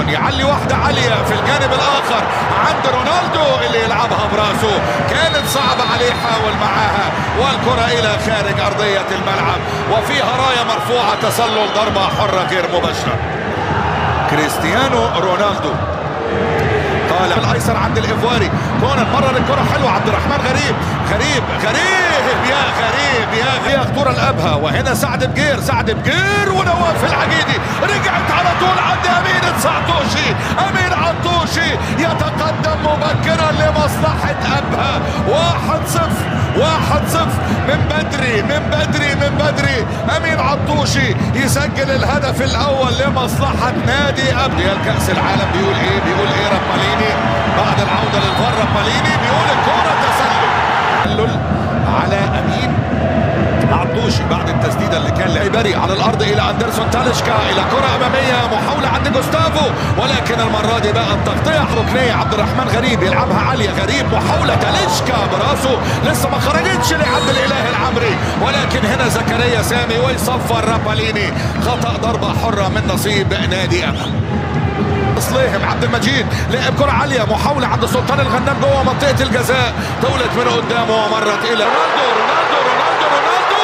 اندرسون يعلي واحده عاليه في الجانب الاخر عند رونالدو اللي يلعبها براسه كانت صعبه عليه حاول معاها والكره الى خارج ارضيه الملعب وفيها رايه مرفوعه تسلل ضربه حره غير مباشره كريستيانو رونالدو طالع الايسر عند الايفواري كونان مرر الكره حلوه عبد الرحمن غريب غريب غريب يا غريب يا غريب خطوره الابها وهنا سعد بجير سعد بجير ونواف العقيدي رجعت على طول عند امين السعطوشي امين عطوشي يتقدم مبكرا لمصلحه ابها واحد صفر واحد صفر من بدري من بدري من بدري امين عطوشي يسجل الهدف الاول لمصلحه نادي ابها الكاس العالم بيقول ايه بيقول ايه رباليني بعد العوده للفار رباليني بيقول الكره تسلل تسلل على امين عطوشي بعد التسديده اللي كان لعبري على الارض الى اندرسون تاليشكا الى كره اماميه محاوله عند جوستافو ولكن المره دي بقى التغطيه ركنيه عبد الرحمن غريب يلعبها عاليه غريب محاوله تاليشكا براسه لسه ما خرجتش لعبد الاله العمري ولكن هنا زكريا سامي ويصفر راباليني خطا ضربه حره من نصيب نادي امل صليهم عبد المجيد لعب كرة عالية محاولة عند سلطان الغنام جوه منطقة الجزاء طولت من قدامه ومرت إلى رونالدو رونالدو رونالدو رونالدو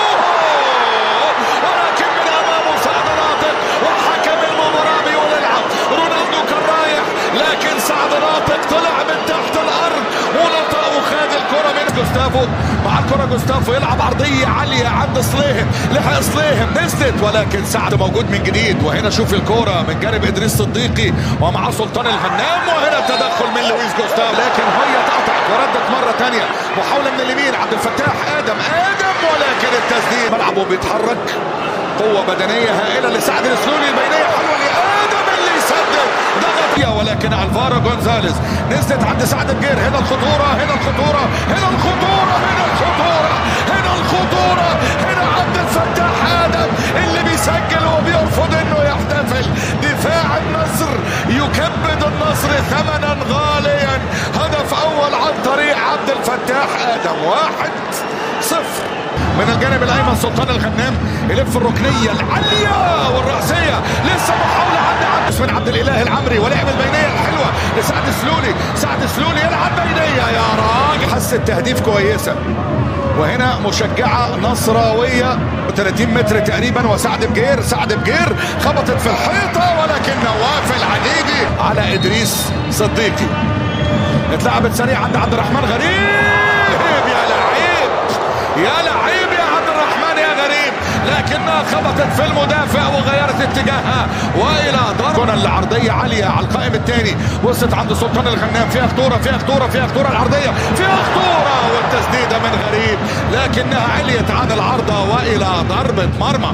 ولكن من أمامه سعد ناطق وحكم المباراة بيقول العب رونالدو كان رايح لكن سعد ناطق طلع من تحت الأرض ونطق وخد الكرة من جوستافو مع الكرة جوستافو يلعب عرضية عالية عند صليهم لحق صليهم نزلت ولكن سعد موجود من جديد وهنا شوف الكرة من جانب إدريس صديقي ومعاه سلطان الغنام وهنا التدخل من لويس جوستافو لكن هي اتقطعت وردت مرة تانية محاولة من اليمين عبد الفتاح آدم آدم ولكن التسديد ملعبه بيتحرك قوة بدنية هائلة لسعد السلولي البينية حلوة لآدم اللي يسدد ضغط ولكن الفارو جونزاليز نزلت عند سعد الجير هنا الخطورة هنا الخطورة هنا الخطورة هنا الخطورة هنا الخطورة هنا عبد الفتاح آدم اللي بيسجل وبيرفض انه يحتفل دفاع النصر يكبد النصر ثمنا غاليا هدف اول عن طريق عبد الفتاح آدم واحد صفر من الجانب الايمن سلطان الغنام يلف الركنيه العاليه والراسيه لسه محاوله عند عبد من عبد الاله العمري ولعب البينيه الحلوه لسعد السلولي سعد السلولي يلعب بينيه يا راجل حس التهديف كويسه وهنا مشجعة نصراوية 30 متر تقريبا وسعد بجير سعد بجير خبطت في الحيطة ولكن نواف العديدي على إدريس صديقي اتلعبت سريع عند عبد الرحمن غريب يا لعيب يا لعيب يا عبد الرحمن يا غريب لكنها خبطت في المدافع وغيرت اتجاهها والى ضربه العرضيه عاليه على القائم الثاني وصلت عند سلطان الغنام فيها خطوره فيها خطوره فيها خطوره العرضيه فيها خطوره والتسديده من غريب لكنها عليت عن العارضه والى ضربه مرمى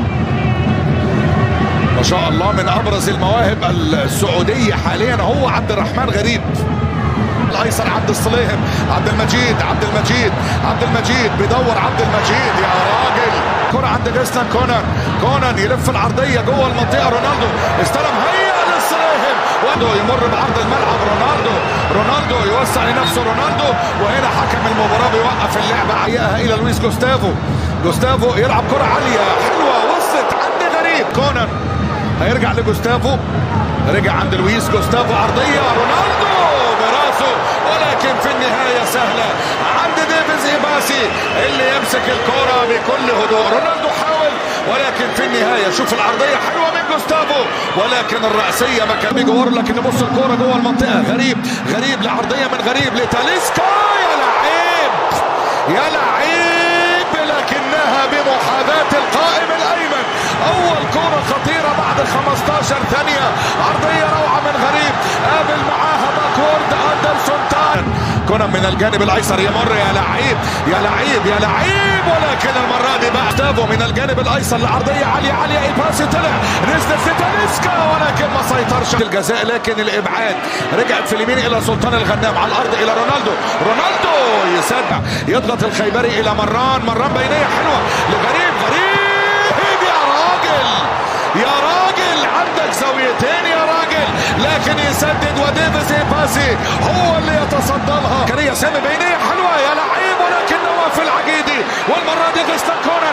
ما شاء الله من ابرز المواهب السعوديه حاليا هو عبد الرحمن غريب الايسر عبد الصليهم عبد المجيد عبد المجيد عبد المجيد بيدور عبد المجيد يا راجل كرة عند جيسلان كونان كونان يلف العرضية جوه المنطقة رونالدو استلم هيا للصليهم وادو يمر بعرض الملعب رونالدو رونالدو يوسع لنفسه رونالدو وهنا حكم المباراة بيوقف اللعبة عياها إلى لويس جوستافو جوستافو يلعب كرة عالية حلوة وصلت عند غريب كونان هيرجع لجوستافو رجع عند لويس جوستافو عرضية رونالدو براسه ولكن في النهاية سهلة عند ديفيز إيباسي اللي يمسك الكرة بكل هدوء رونالدو حاول ولكن في النهاية شوف العرضية حلوة من جوستافو ولكن الرأسية ما كان بيجور لكن بص الكرة جوه المنطقة غريب غريب لعرضية من غريب لتاليسكا يا لعيب يا لعيب لكنها بمحاذاة القائم الأيمن أول كرة خطيرة بعد 15 ثانية عرضية روعة من غريب قابل معاها باكورد أندرسون تان كنا من الجانب الايسر يمر يا لعيب يا لعيب يا لعيب ولكن المره دي بقى تافو من الجانب الايسر لعرضيه عاليه عاليه الباس طلع نزلت في تاليسكا ولكن ما سيطرش الجزاء لكن الابعاد رجعت في اليمين الى سلطان الغنام على الارض الى رونالدو رونالدو يسدع يضغط الخيبري الى مران مران بينيه حلوه لغريب غريب يا راجل يا راجل عندك زاويتين يا راجل لكن يسدد وديفيز باسي هو اللي يتصدى لها كريه سامي بينيه حلوه يا لعيب ولكن نواف العقيدي والمره دي غيستان كونان لسه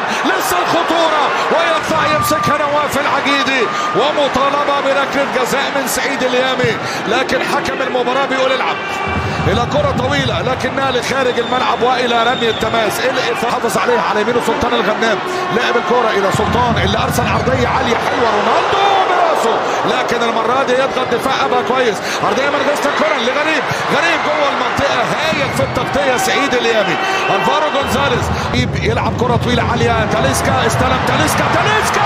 قص الخطورة ويطلع يمسكها نواف العقيدي ومطالبة بركلة جزاء من سعيد اليامي لكن حكم المباراة بيقول العب الى كرة طويلة لكنها لخارج الملعب والى رمي التماس اللي حافظ عليها على يمينه سلطان الغنام لعب الكرة الى سلطان اللي ارسل عرضية عالية حلوة رونالدو براسه لكن المرة دي يضغط دفاع ابها كويس عرضية من غزة الكرة لغريب غريب جوه المنطقة هايل في التغطية سعيد اليامي الفارو جونزاليز يلعب كرة طويلة عالية تاليسكا استلم تاليسكا تاليسكا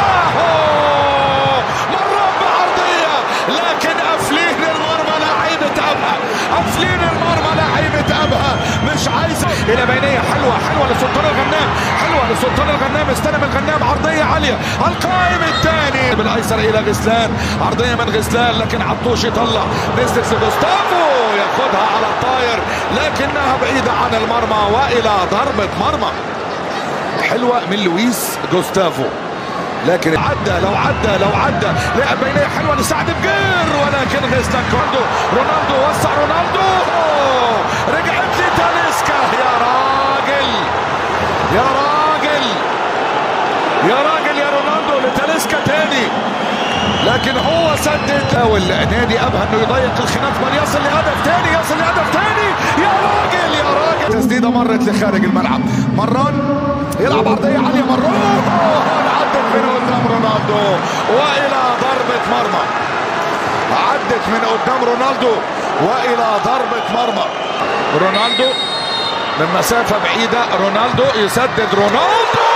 مرة بعرضية لكن قافلين المرمى لعيبة ابها قافلين المرمى لعيبة ابها مش عايزة الى بينية حلوة حلوة لسلطان الغنام حلوة لسلطان الغنام استلم الغنام عرضية عالية القائم الثاني بالايسر الى غسلان عرضية من غسلان لكن عطوش يطلع نزلت لجوستافو ياخدها على الطاير لكنها بعيدة عن المرمى والى ضربة مرمى حلوة من لويس جوستافو لكن عدى لو عدى لو عدى لعب بينيه حلوه لسعد بجير ولكن غيسلان رونالدو رونالدو وسع رونالدو رجعت لي تاليسكا يا راجل يا راجل يا راجل يا رونالدو لتاليسكا تاني لكن هو سدد او النادي ابها انه يضيق الخلاف بل يصل لهدف تاني يصل لهدف تاني يا راجل يا راجل تسديده مرت لخارج الملعب مران يلعب عرضيه عاليه مران عدت من قدام رونالدو والى ضربه مرمى عدت من قدام رونالدو والى ضربه مرمى رونالدو من مسافه بعيده رونالدو يسدد رونالدو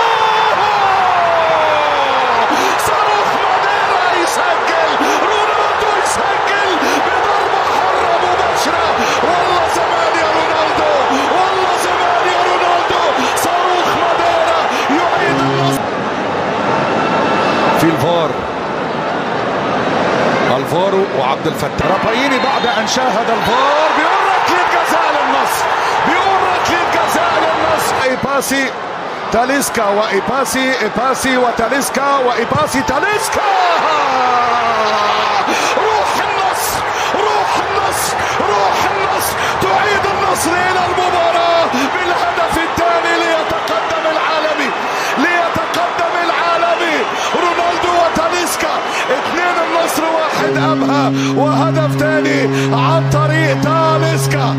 صاروخ ماديرا يسجل رونالدو يسجل بضربه حره مباشره والله زمان يا رونالدو والله زمان يا رونالدو صاروخ ماديرا يعيد النصر في الفار الفارو وعبد الفتاح رابايني بعد ان شاهد الفار بيقول ركله جزاء للنصر بيقول ركله جزاء للنصر ايباسي تاليسكا وايباسي ايباسي وتاليسكا وايباسي تاليسكا روح النصر روح النصر روح النصر تعيد النصر الى المباراه بالهدف الثاني ليتقدم العالمي ليتقدم العالمي رونالدو وتاليسكا اثنين النصر واحد ابها وهدف ثاني عن طريق تاليسكا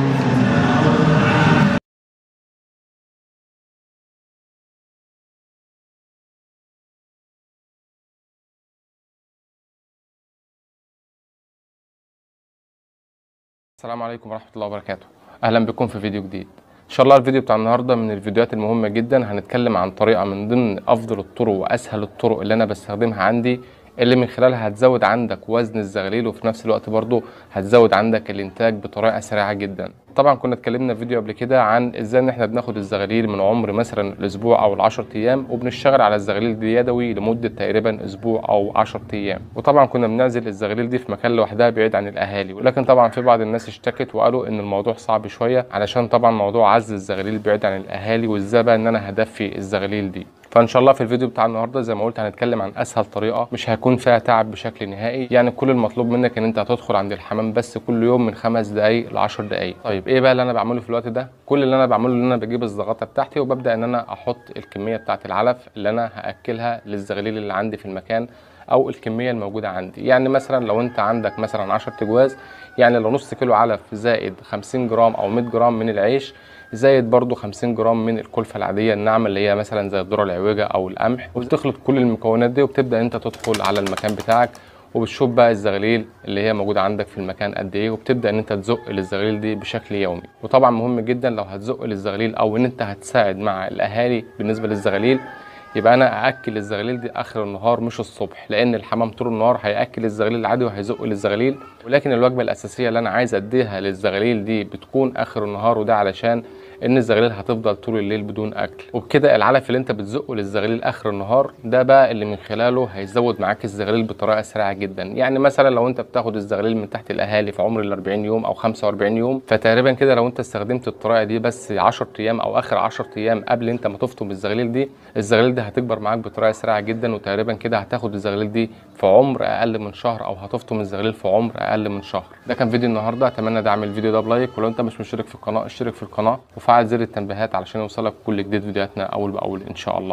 السلام عليكم ورحمة الله وبركاته أهلا بكم في فيديو جديد إن شاء الله الفيديو بتاع النهاردة من الفيديوهات المهمة جدا هنتكلم عن طريقة من ضمن أفضل الطرق وأسهل الطرق اللي أنا بستخدمها عندي اللي من خلالها هتزود عندك وزن الزغليل وفي نفس الوقت برضو هتزود عندك الإنتاج بطريقة سريعة جدا طبعا كنا اتكلمنا في فيديو قبل كده عن ازاي ان احنا بناخد الزغاليل من عمر مثلا الاسبوع او العشر ايام وبنشتغل على الزغاليل دي يدوي لمده تقريبا اسبوع او 10 ايام وطبعا كنا بنعزل الزغاليل دي في مكان لوحدها بعيد عن الاهالي ولكن طبعا في بعض الناس اشتكت وقالوا ان الموضوع صعب شويه علشان طبعا موضوع عزل الزغاليل بعيد عن الاهالي وازاي بقى ان انا هدفي الزغاليل دي فان شاء الله في الفيديو بتاع النهارده زي ما قلت هنتكلم عن اسهل طريقه مش هيكون فيها تعب بشكل نهائي يعني كل المطلوب منك ان انت هتدخل عند الحمام بس كل يوم من خمس دقائق ل 10 دقائق طيب ايه بقى اللي انا بعمله في الوقت ده كل اللي انا بعمله ان انا بجيب الزغطه بتاعتي وببدا ان انا احط الكميه بتاعه العلف اللي انا هاكلها للزغاليل اللي عندي في المكان او الكميه الموجوده عندي يعني مثلا لو انت عندك مثلا 10 تجواز يعني لو نص كيلو علف زائد 50 جرام او 100 جرام من العيش زائد برضو 50 جرام من الكلفه العاديه الناعمه اللي هي مثلا زي الذره العويجه او القمح وبتخلط كل المكونات دي وبتبدا انت تدخل على المكان بتاعك وبتشوف بقى الزغاليل اللي هي موجوده عندك في المكان قد ايه وبتبدا ان انت تزق للزغاليل دي بشكل يومي وطبعا مهم جدا لو هتزق للزغاليل او ان انت هتساعد مع الاهالي بالنسبه للزغاليل يبقى انا ااكل الزغاليل دي اخر النهار مش الصبح لان الحمام طول النهار هياكل الزغاليل العادي وهيزق للزغاليل ولكن الوجبه الاساسيه اللي انا عايز اديها للزغاليل دي بتكون اخر النهار وده علشان ان الزغاليل هتفضل طول الليل بدون اكل وبكده العلف اللي انت بتزقه للزغاليل اخر النهار ده بقى اللي من خلاله هيزود معاك الزغاليل بطريقه سريعه جدا يعني مثلا لو انت بتاخد الزغاليل من تحت الاهالي في عمر ال 40 يوم او 45 يوم فتقريبا كده لو انت استخدمت الطريقه دي بس 10 ايام او اخر 10 ايام قبل انت ما تفطم الزغاليل دي الزغاليل دي هتكبر معاك بطريقه سريعه جدا وتقريبا كده هتاخد الزغاليل دي في عمر اقل من شهر او هتفطم الزغاليل في عمر اقل من شهر ده كان فيديو النهارده اتمنى دعم الفيديو ده بلايك ولو انت مش مشترك في القناه اشترك في القناه وفعل زر التنبيهات علشان يوصلك كل جديد فيديوهاتنا اول باول ان شاء الله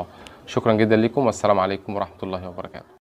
شكرا جدا لكم والسلام عليكم ورحمه الله وبركاته